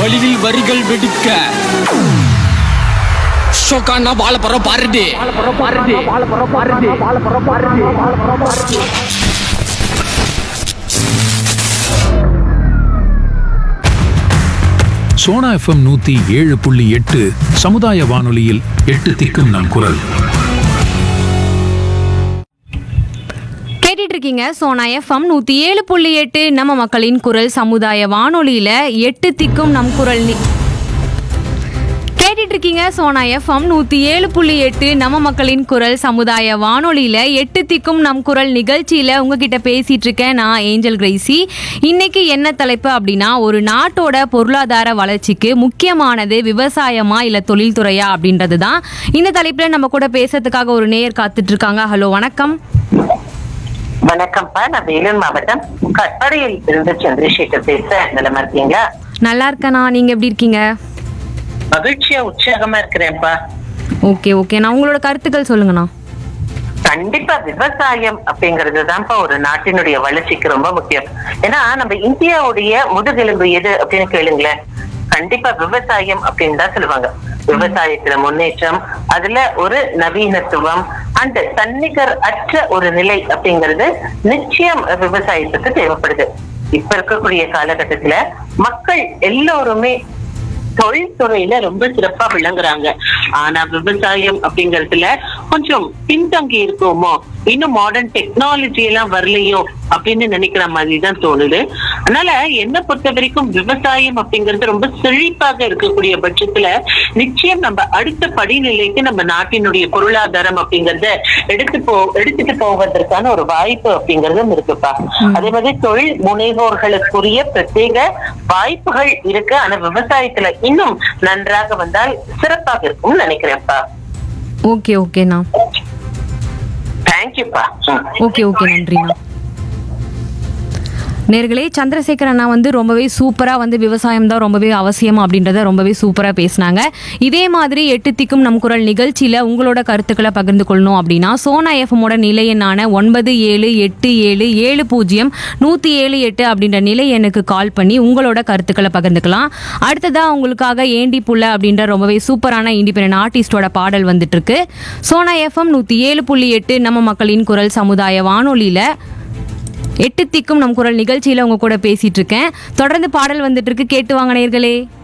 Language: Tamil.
வெளியில் வரிகள் வெடிக்க ஷோக்கானா வாழ போற பாருடி சோனா எஃப்எம் நூத்தி ஏழு புள்ளி எட்டு சமுதாய வானொலியில் எட்டு திக்கும் நம் குரல் கேட்டுட்டு இருக்கீங்க சோனா எஃப்எம் நூற்றி ஏழு புள்ளி எட்டு நம்ம மக்களின் குரல் சமுதாய வானொலியில் எட்டு திக்கும் நம் குரல் நி- கேட்டுட்டு இருக்கீங்க சோனா எஃப்எம் நூற்றி ஏழு புள்ளி எட்டு நம்ம மக்களின் குரல் சமுதாய வானொலியில் எட்டு திக்கும் நம் குரல் நிகழ்ச்சியில் உங்ககிட்ட பேசிட்டு இருக்கேன் நான் ஏஞ்சல் கிரேசி இன்னைக்கு என்ன தலைப்பு அப்படின்னா ஒரு நாட்டோட பொருளாதார வளர்ச்சிக்கு முக்கியமானது விவசாயமா இல்லை தொழில்துறையா அப்படின்றது தான் இந்த தலைப்பில் நம்ம கூட பேசுறதுக்காக ஒரு நேயர் காத்துட்டு இருக்காங்க ஹலோ வணக்கம் வணக்கம்ப்பா நான் வேலூர் மாவட்டம் கட்பாடியில் இருந்து சந்திரசேகர் பேச நிலமா இருக்கீங்களா நல்லா இருக்கேண்ணா நீங்கள் எப்படி இருக்கீங்க மகிழ்ச்சியா உற்சாகமா இருக்கிறேன்ப்பா ஓகே ஓகே நான் உங்களோட கருத்துக்கள் சொல்லுங்கண்ணா கண்டிப்பா விவசாயம் அப்படிங்கிறது தான்ப்பா ஒரு நாட்டினுடைய வளர்ச்சிக்கு ரொம்ப முக்கியம் ஏன்னா நம்ம இந்தியாவுடைய முதுகெலும்பு எது அப்படின்னு கேளுங்களேன் கண்டிப்பா விவசாயம் அப்படின்னு தான் சொல்லுவாங்க விவசாயத்துல முன்னேற்றம் அதுல ஒரு நவீனத்துவம் அண்ட் தன்னிகர் அற்ற ஒரு நிலை அப்படிங்கிறது நிச்சயம் விவசாயத்துக்கு தேவைப்படுது இப்ப இருக்கக்கூடிய காலகட்டத்துல மக்கள் எல்லோருமே தொழில்துறையில ரொம்ப சிறப்பா விளங்குறாங்க ஆனா விவசாயம் அப்படிங்கறதுல கொஞ்சம் பின்தங்கி இருக்கோமோ இன்னும் மாடர்ன் டெக்னாலஜி எல்லாம் வரலையோ அப்படின்னு நினைக்கிற மாதிரி தான் தோணுது அதனால என்ன பொறுத்த வரைக்கும் விவசாயம் அப்படிங்கிறது ரொம்ப செழிப்பாக இருக்கக்கூடிய பட்சத்துல நிச்சயம் நம்ம அடுத்த படிநிலைக்கு நம்ம நாட்டினுடைய பொருளாதாரம் அப்படிங்கறத எடுத்து போ எடுத்துட்டு போவதற்கான ஒரு வாய்ப்பு அப்படிங்கறதும் இருக்குப்பா அதே மாதிரி தொழில் முனைவோர்களுக்குரிய பிரத்யேக வாய்ப்புகள் இருக்கு ஆனா விவசாயத்துல இன்னும் நன்றாக வந்தால் சிறப்பாக இருக்கும்னு நினைக்கிறேன்ப்பா ஓகே ஓகேண்ணா தேங்க்யூப்பா ஓகே ஓகே நன்றிண்ணா நேர்களே சந்திரசேகர் அண்ணா வந்து ரொம்பவே சூப்பராக வந்து விவசாயம் தான் ரொம்பவே அவசியம் அப்படின்றத ரொம்பவே சூப்பராக பேசினாங்க இதே மாதிரி எட்டு திக்கும் நம் குரல் நிகழ்ச்சியில் உங்களோட கருத்துக்களை பகிர்ந்து கொள்ளணும் அப்படின்னா சோனா எஃப்எம்மோட நிலை எண்ணான ஒன்பது ஏழு எட்டு ஏழு ஏழு பூஜ்ஜியம் நூற்றி ஏழு எட்டு அப்படின்ற நிலை எண்ணுக்கு கால் பண்ணி உங்களோட கருத்துக்களை பகிர்ந்துக்கலாம் அடுத்ததாக உங்களுக்காக ஏண்டி புள்ள அப்படின்ற ரொம்பவே சூப்பரான இண்டிபெண்ட் ஆர்டிஸ்டோட பாடல் வந்துட்டு இருக்கு சோனா எஃப்எம் நூற்றி ஏழு புள்ளி எட்டு நம்ம மக்களின் குரல் சமுதாய வானொலியில் எட்டு திக்கும் நம் குரல் நிகழ்ச்சியில் உங்க கூட பேசிட்டு இருக்கேன் தொடர்ந்து பாடல் வந்துட்டு இருக்கு கேட்டு வாங்க நேயர்களே